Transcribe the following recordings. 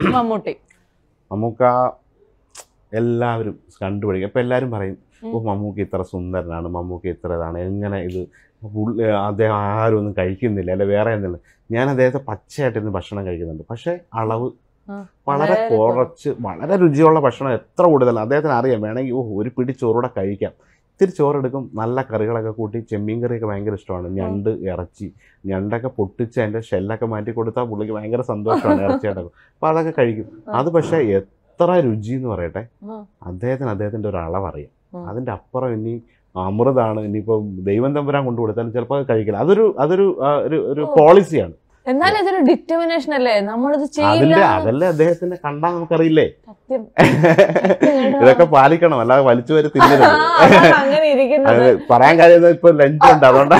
മമ്മൂട്ടി മമ്മൂക്ക എല്ലാവരും കണ്ടുപിടിക്കും അപ്പം എല്ലാവരും പറയും ഓ മമ്മൂക്ക ഇത്ര സുന്ദരനാണ് മമ്മൂക്ക ഇത്ര ഇതാണ് എങ്ങനെ ഇത് പുള്ളി അദ്ദേഹം ആരും ഒന്നും കഴിക്കുന്നില്ല അല്ലെ വേറെ എന്തെങ്കിലും ഞാൻ അദ്ദേഹത്തെ പച്ചയായിട്ട് ഇന്ന് ഭക്ഷണം കഴിക്കുന്നുണ്ട് പക്ഷേ അളവ് ആ, വളരെ വളരെ കുറച്ച് വളരെ രുചിയുള്ള ഭക്ഷണം എത്ര കൂടുതലാണ് അദ്ദേഹത്തിന് അറിയാം വേണമെങ്കിൽ ഓ ഒരു പിടി ചോറൂടെ കഴിക്കാം ഇത്തിരി ചോറെടുക്കും നല്ല കറികളൊക്കെ കൂട്ടി ചെമ്മീൻ കറിയൊക്കെ ഭയങ്കര ഇഷ്ടമാണ് ഞണ്ട് ഇറച്ചി ഞണ്ടൊക്കെ പൊട്ടിച്ച് അതിൻ്റെ ഷെല്ലൊക്കെ മാറ്റി കൊടുത്താൽ പുള്ളിക്ക് ഭയങ്കര സന്തോഷമാണ് ഇറച്ചിയായിട്ടൊക്കെ അപ്പോൾ അതൊക്കെ കഴിക്കും അത് പക്ഷേ എത്ര രുചി എന്ന് പറയട്ടെ ആ. അദ്ദേഹത്തിന് അദ്ദേഹത്തിൻ്റെ ഒരു അളവറിയാം ഉം. അതിൻ്റെ അപ്പുറം ഇനി അമൃതാണ് ഇനിയിപ്പോൾ ദൈവം തമ്പുരാൻ കൊണ്ടു കൊടുത്താലും ചിലപ്പോൾ അത് കഴിക്കില്ല അതൊരു അതൊരു ആ, ഒരു ഒരു ഓ. പോളിസിയാണ് എന്നാലും ഇതൊരു ഡിറ്റർമിനേഷൻ അല്ലേ നമ്മളിത് ചെയ്യില്ല അതിന്റെ എന്ന് അതല്ലേ അദ്ദേഹത്തിന് കണ്ടാൽ നമുക്കറിയില്ലേ സത്യം ഇതൊക്കെ പാലിക്കണം അല്ലാതെ വലിച്ചു വരെ തിന്നരുത് അതാണ് അങ്ങനെ ഇരിക്കുന്നത് അത് പറയാൻ കാര്യം ഇപ്പൊ ലഞ്ച് ഉണ്ട് അതുകൊണ്ട്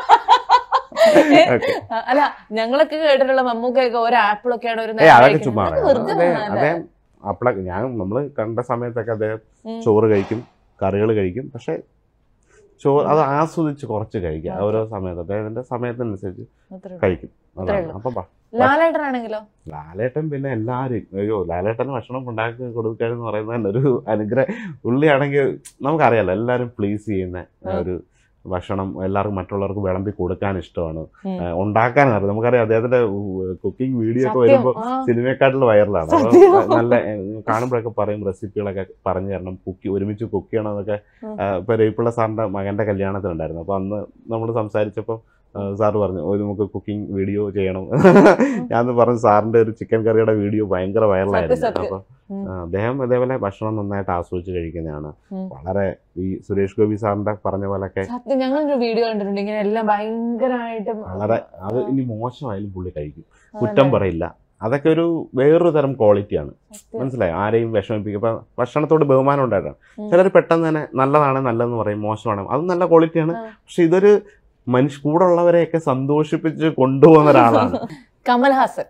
Okay. അല്ല ഞങ്ങളൊക്കെ കേട്ടിട്ടുള്ള മമ്മൂക്കൊക്കെ ഒരു ആപ്പിളൊക്കെയാണ് ഒരു ഏ നേരം അതൊക്കെ കഴിക്കുന്നത്. ചുമ്മാ അത് വെറുതെ അദ്ദേഹം പറഞ്ഞതല്ലേ? അദ്ദേഹം അപ്പള ഞാൻ നമ്മള് കണ്ട സമയത്തൊക്കെ അദ്ദേഹം ഉം. ചോറ് കഴിക്കും കറികൾ കഴിക്കും പക്ഷെ ചോറ് അത് ആസ്വദിച്ച് കുറച്ച് കഴിക്കുക ഓരോ സമയത്ത് അദ്ദേഹത്തിന്റെ സമയത്തിനനുസരിച്ച് അത്രേ ഉള്ളൂ. കഴിക്കും അതാണ് ഉള്ളൂ. അപ്പം ബാ. ലാലേട്ടനാണെങ്കിലോ ലാലേട്ടൻ പിന്നെ എല്ലാവരും അയ്യോ ലാലേട്ടന് ഭക്ഷണം ഉണ്ടാക്കി കൊടുക്കുക എന്ന് പറയുന്നത് തന്നെ ഒരു അനുഗ്രഹം ഉള്ളിയാണെങ്കിൽ നമുക്കറിയാലോ എല്ലാവരും പ്ലീസ് ചെയ്യുന്ന ആ. ഒരു ഭക്ഷണം എല്ലാവർക്കും മറ്റുള്ളവർക്ക് വിളമ്പി കൊടുക്കാൻ ഇഷ്ടമാണ് ഉം. ഏഹ് ഉണ്ടാക്കാൻ അറിയാം നമുക്കറിയാം അദ്ദേഹത്തിന്റെ കുക്കിംഗ് വീഡിയോ ഒക്കെ സത്യം വരുമ്പോൾ ആ. സിനിമയെക്കാട്ടിൽ വൈറലാണ് അപ്പൊ സത്യം. നല്ല ഏഹ് കാണുമ്പോഴൊക്കെ പറയും റെസിപ്പികളൊക്കെ പറഞ്ഞു തരണം കുക്കി ഒരുമിച്ച് കുക്ക് ചെയ്യണം എന്നൊക്കെ ഉം. ഏഹ് ഇപ്പൊ രവിപ്പിള്ള സാറിന്റെ മകന്റെ കല്യാണത്തിനുണ്ടായിരുന്നു അപ്പൊ അന്ന് നമ്മൾ സംസാരിച്ചപ്പോൾ സാറ് പറഞ്ഞു "ഓ, നമുക്ക് കുക്കിംഗ് വീഡിയോ ചെയ്യണം ഞാൻ പറഞ്ഞു സാറിന്റെ ഒരു ചിക്കൻ കറിയുടെ വീഡിയോ ഭയങ്കര വൈറലായിരുന്നു സത്യം. അപ്പൊ ഉം. ആ, അദ്ദേഹം ഇതേപോലെ ഭക്ഷണം നന്നായിട്ട് ആസ്വദിച്ച് കഴിക്കുന്നതാണ് ഉം. വളരെ ഈ സുരേഷ് ഗോപി സാറിന്റെ പറഞ്ഞ പോലൊക്കെ സത്യം ഞങ്ങളൊരു വീഡിയോ കണ്ടിട്ടുണ്ട് ഇങ്ങനെ എല്ലാം ഭയങ്കരമായിട്ടും വളരെ അത് ഇനി മോശമായാലും പുള്ളി കഴിക്കും അതല്ലേ? കുറ്റം പറയില്ല അതൊക്കെ ഒരു വേറൊരു തരം ക്വാളിറ്റിയാണ് സത്യം. മനസ്സിലായോ ആരെയും വിഷമിപ്പിക്കും ഇപ്പൊ ഭക്ഷണത്തോട് ബഹുമാനം ഉണ്ടായിട്ടാണ് ഉം. ചിലർ പെട്ടെന്ന് തന്നെ നല്ലതാണ് നല്ലതെന്ന് പറയും മോശമാണ് അത് നല്ല ക്വാളിറ്റിയാണ് ആ. പക്ഷെ ഇതൊരു മനുഷ്യ കൂടെ ഉള്ളവരെയൊക്കെ സന്തോഷിപ്പിച്ച് കൊണ്ടുപോകുന്ന ഒരാളാണ് കമൽഹാസൻ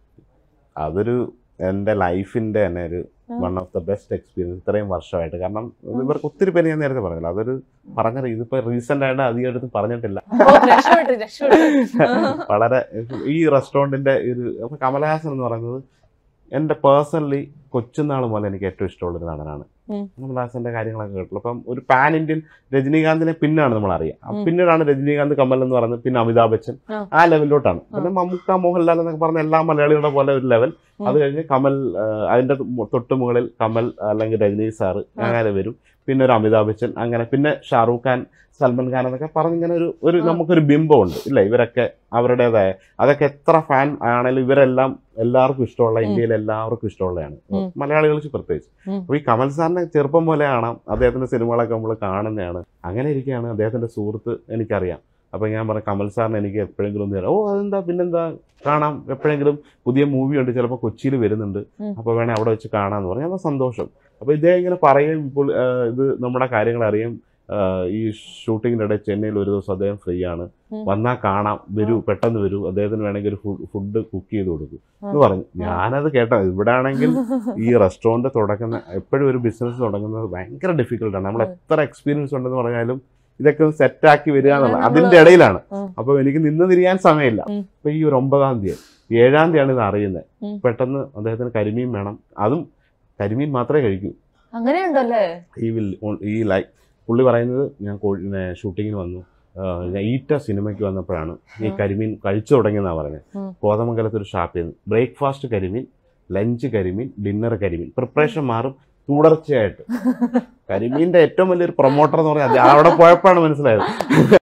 അതൊരു എൻ്റെ ലൈഫിൻ്റെ തന്നെ ഒരു ഉം. One of the best experience ഇത്രയും വർഷമായിട്ട് കാരണം ഇവർക്ക് ഒത്തിരി പേര് ഞാൻ നേരത്തെ പറഞ്ഞില്ല അതൊരു പറഞ്ഞ ഇതിപ്പോ റീസെന്റ് ആയിട്ട് അധികം അടുത്ത് പറഞ്ഞിട്ടില്ല ഓ, രക്ഷപ്പെട്ടു രക്ഷപ്പെട്ടു വളരെ ഈ റെസ്റ്റോറൻറ്റിന്റെ ഒരു അപ്പൊ കമലഹാസൻ എന്ന് പറയുന്നത് എൻ്റെ പേഴ്സണലി കൊച്ചുനാൾ മുതൽ എനിക്ക് ഏറ്റവും ഇഷ്ടമുള്ള ഒരു നടനാണ് ഉം. കമലഹാസന്റെ കാര്യങ്ങളൊക്കെ കേട്ടുള്ളൂ അപ്പം ഒരു പാൻ ഇന്ത്യൻ രജനീകാന്തിനെ പിന്നാണ് നമ്മൾ അറിയാം ഉം. പിന്നീടാണ് രജനീകാന്ത് കമൽ എന്ന് പറയുന്നത് പിന്നെ അമിതാഭ് ബച്ചൻ ആ. ആ ലെവലിലോട്ടാണ് പിന്നെ മമ്മൂക്ക മോഹൻലാൽ എന്നൊക്കെ പറഞ്ഞ എല്ലാ മലയാളികളുടെ പോലെ ഒരു ലെവൽ ഉം. അത് കഴിഞ്ഞ് കമൽ ആ, അതിന്റെ തൊട്ട് മുകളിൽ കമൽ അല്ലെങ്കിൽ രജനി സാറ് ആ. അങ്ങനെ വരും പിന്നെ ഒരു അമിതാഭ് ബച്ചൻ അങ്ങനെ പിന്നെ ഷാറൂഖ് ഖാൻ സൽമാൻ ഖാൻ എന്നൊക്കെ പറഞ്ഞിങ്ങനെ ഒരു ഒരു ആ. നമുക്കൊരു ബിംബമുണ്ട് ഇല്ല ഇവരൊക്കെ അവരുടേതായ അതൊക്കെ എത്ര ഫാൻ ആണെങ്കിലും ഇവരെല്ലാം എല്ലാവർക്കും ഇഷ്ടമുള്ള ഉം. ഇന്ത്യയിൽ എല്ലാവർക്കും ഇഷ്ടമുള്ളതാണ് ഉം. മലയാളികൾക്ക് പ്രത്യേകിച്ച് ഉം. അപ്പൊ ഈ കമൽ സാറിനെ ചെറുപ്പം പോലെ കാണാം അദ്ദേഹത്തിന്റെ സിനിമകളൊക്കെ നമ്മൾ കാണുന്നതാണ് അങ്ങനെ ഇരിക്കുകയാണ് അദ്ദേഹത്തിന്റെ സുഹൃത്ത് എനിക്കറിയാം അപ്പൊ ഞാൻ പറഞ്ഞു കമൽ സാറിന് എനിക്ക് എപ്പോഴെങ്കിലും ഒന്ന് തരാം ഓ അതെന്താ പിന്നെന്താ കാണാം എപ്പോഴെങ്കിലും പുതിയ മൂവി ഉണ്ട് ചിലപ്പോൾ കൊച്ചിയിൽ വരുന്നുണ്ട് ഉം. അപ്പൊ വേണേ അവിടെ വെച്ച് കാണാന്ന് പറഞ്ഞു അപ്പൊ സന്തോഷം അപ്പൊ ഇദ്ദേഹം ഇങ്ങനെ പറയും ഇപ്പോൾ ആ, ഇത് നമ്മുടെ കാര്യങ്ങൾ അറിയാം ആ, ഈ ഷൂട്ടിങ്ങിന്റെ ഇടയിൽ ചെന്നൈയിൽ ഒരു ദിവസം അദ്ദേഹം ഫ്രീ ആണ് ഉം. വന്നാൽ കാണാം വരൂ പെട്ടെന്ന് വരൂ അദ്ദേഹത്തിന് വേണമെങ്കിൽ ഒരു ഫുഡ് കുക്ക് ചെയ്ത് കൊടുക്കും എന്ന് ആ. പറഞ്ഞു ഞാനത് കേട്ടോ ഇവിടെ ആണെങ്കിൽ ഈ റെസ്റ്റോറൻറ്റ് തുടങ്ങുന്ന എപ്പോഴും ഒരു ബിസിനസ് തുടങ്ങുന്നത് ഭയങ്കര ഡിഫിക്കൽട്ടാണ് നമ്മൾ എത്ര എക്സ്പീരിയൻസ് ഉണ്ടെന്ന് പറഞ്ഞാലും ഇതൊക്കെ ഒന്ന് സെറ്റാക്കി വരിക എന്നുള്ള നമ്മള് അതിന്റെ ഇടയിലാണ് ഉം. അപ്പൊ എനിക്ക് നിന്ന് തിരിയാൻ സമയമില്ല ഉം. അപ്പൊ ഈ ഒരു ഒമ്പതാം തീയതി ഏഴാം തീയതിയാണ് ഇത് അറിയുന്നത് ഉം. പെട്ടെന്ന് അദ്ദേഹത്തിന് കരിമീൻ വേണം അതും കരിമീൻ മാത്രമേ കഴിക്കൂ അങ്ങനെയുണ്ടല്ലേ ഈ വിൽ ഈ ലൈ പുള്ളി പറയുന്നത് ഞാൻ ഷൂട്ടിങ്ങിന് വന്നു ആ, ഞാൻ ഈറ്റ സിനിമയ്ക്ക് വന്നപ്പോഴാണ് ഈ ഉം. കരിമീൻ കഴിച്ചു തുടങ്ങിയെന്നാണ് പറഞ്ഞത് ഉം. കോതമംഗലത്ത് ഒരു ഷാപ്പിൽ നിന്ന് ബ്രേക്ക്ഫാസ്റ്റ് കരിമീൻ ലഞ്ച് കരിമീൻ ഡിന്നർ കരിമീൻ പ്രിപ്പറേഷൻ മാറും തുടർച്ചയായിട്ട് കരിമീൻ്റെ ഏറ്റവും വലിയൊരു പ്രൊമോട്ടർ എന്ന് പറഞ്ഞാൽ അത് അവിടെ പോയപ്പോഴാണ് മനസ്സിലായത്